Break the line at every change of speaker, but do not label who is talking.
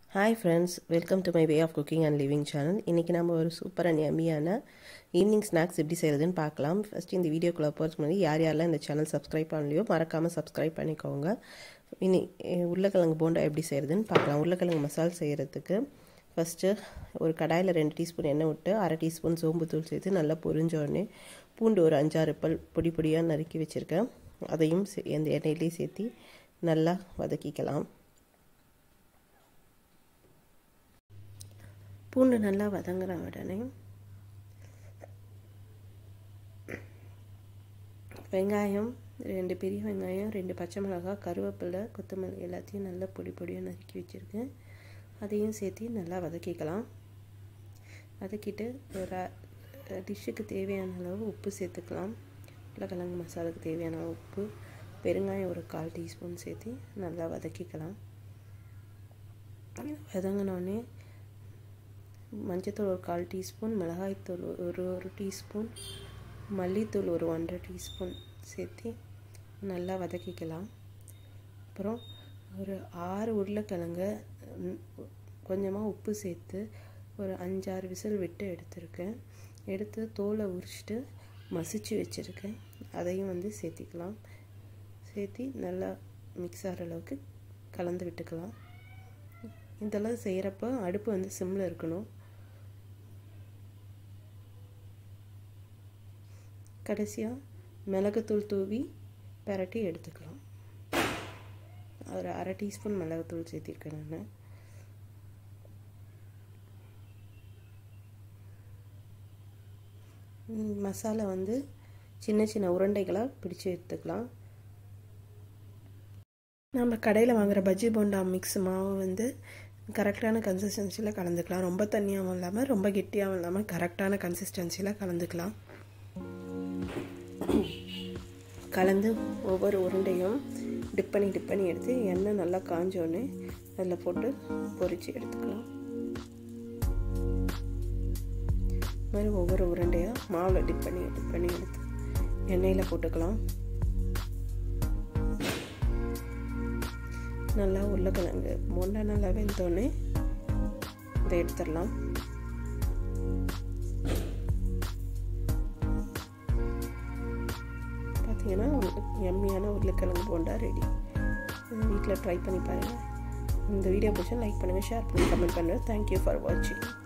hi friends welcome to my way of cooking and living channel இன்றைக்கி நம்ம ஒரு super and எம்மியான evening snacks எப்படி செய்கிறதுன்னு பார்க்கலாம் ஃபஸ்ட் இந்த வீடியோக்குள்ளே போகிறதுக்கு முன்னாடி யார் யாரெல்லாம் இந்த சேனல் சப்ஸ்கிரைப் பண்ணலையோ மறக்காமல் சப்ஸ்கிரைப் பண்ணிக்கோங்க இனி உருளைக்கிழங்கு போண்டா எப்படி செய்கிறதுன்னு பார்க்கலாம் உருளைக்கிழங்கு மசால் செய்கிறதுக்கு ஃபஸ்ட்டு ஒரு கடாயில் ரெண்டு டீஸ்பூன் எண்ணெய் விட்டு அரை டீஸ்பூன் சோம்புத்தூள் சேர்த்து நல்லா பொரிஞ்ச உடனே பூண்டு ஒரு அஞ்சாறு பல் பொடி பொடியாக நறுக்கி வச்சுருக்கேன் அதையும் அந்த எண்ணெயிலே சேர்த்து நல்லா வதக்கிக்கலாம் பூண்டு நல்லா வதங்குற உடனே வெங்காயம் ரெண்டு பெரிய வெங்காயம் ரெண்டு பச்சை மிளகாய் கருவேப்பிலை கொத்தமல்லி எல்லாத்தையும் நல்லா பொடி பொடியாக நறுக்கி வச்சுருக்கேன் அதையும் சேர்த்து நல்லா வதக்கிக்கலாம் வதக்கிட்டு ஒரு டிஷ்ஷுக்கு தேவையான அளவு உப்பு சேர்த்துக்கலாம் உருளைக்கிழங்கு மசாலாவுக்கு தேவையான உப்பு பெருங்காயம் ஒரு கால் டீஸ்பூன் சேர்த்து நல்லா வதக்கிக்கலாம் வதங்கினோடனே மஞ்சத்தூள் ஒரு கால் டீஸ்பூன் மிளகாய்த்தூள் ஒரு ஒரு டீஸ்பூன் மல்லித்தூள் ஒரு ஒன்றரை டீஸ்பூன் சேர்த்து நல்லா வதக்கிக்கலாம் அப்புறம் ஒரு ஆறு உருளைக்கிழங்க கொஞ்சமாக உப்பு சேர்த்து ஒரு அஞ்சாறு விசில் விட்டு எடுத்திருக்கேன் எடுத்து தோலை உரிச்சிட்டு மசிச்சு வச்சுருக்கேன் அதையும் வந்து சேர்த்திக்கலாம் சேர்த்தி நல்லா மிக்ஸ் ஆகிற அளவுக்கு கலந்து விட்டுக்கலாம் இதெல்லாம் செய்கிறப்ப அடுப்பு வந்து சிம்மில் இருக்கணும் கடைசியாக மிளகுத்தூள் தூவி பரட்டி எடுத்துக்கலாம் ஒரு அரை டீஸ்பூன் மிளகுத்தூள் சேர்த்திருக்கேன் நான் மசாலா வந்து சின்ன சின்ன உருண்டைகளாக பிடிச்சி எடுத்துக்கலாம் நம்ம கடையில் வாங்குகிற பஜ்ஜி போண்டா மிக்ஸ் மாவு வந்து கரெக்டான கன்சிஸ்டன்சியில் கலந்துக்கலாம் ரொம்ப தண்ணியாகவும் இல்லாமல் ரொம்ப கெட்டியாகவும் இல்லாமல் கரெக்டான கன்சிஸ்டன்சியில் கலந்துக்கலாம் கலந்து ஒவ்வொரு உருண்டையும் டிப் பண்ணி டிப் பண்ணி எடுத்து எண்ணெய் நல்லா காஞ்சோடனே அதில் போட்டு பொரித்து எடுத்துக்கலாம் மாதிரி ஒவ்வொரு உருண்டையாக மாவில் டிப் பண்ணி டிப் பண்ணி எடுத்து எண்ணெயில் போட்டுக்கலாம் நல்லா உருளைக்கிழங்கு போண்டா நல்லா வெந்தோடனே இதை எடுத்துடலாம் பார்த்தீங்கன்னா எம்மியான உருளைக்கிழங்கு போண்டா ரெடி வீட்டில் ட்ரை பண்ணி பாருங்கள் இந்த வீடியோ பிடிச்சா லைக் பண்ணுங்கள் ஷேர் பண்ணி கமெண்ட் பண்ணுங்கள் தேங்க்யூ ஃபார் வாட்சிங்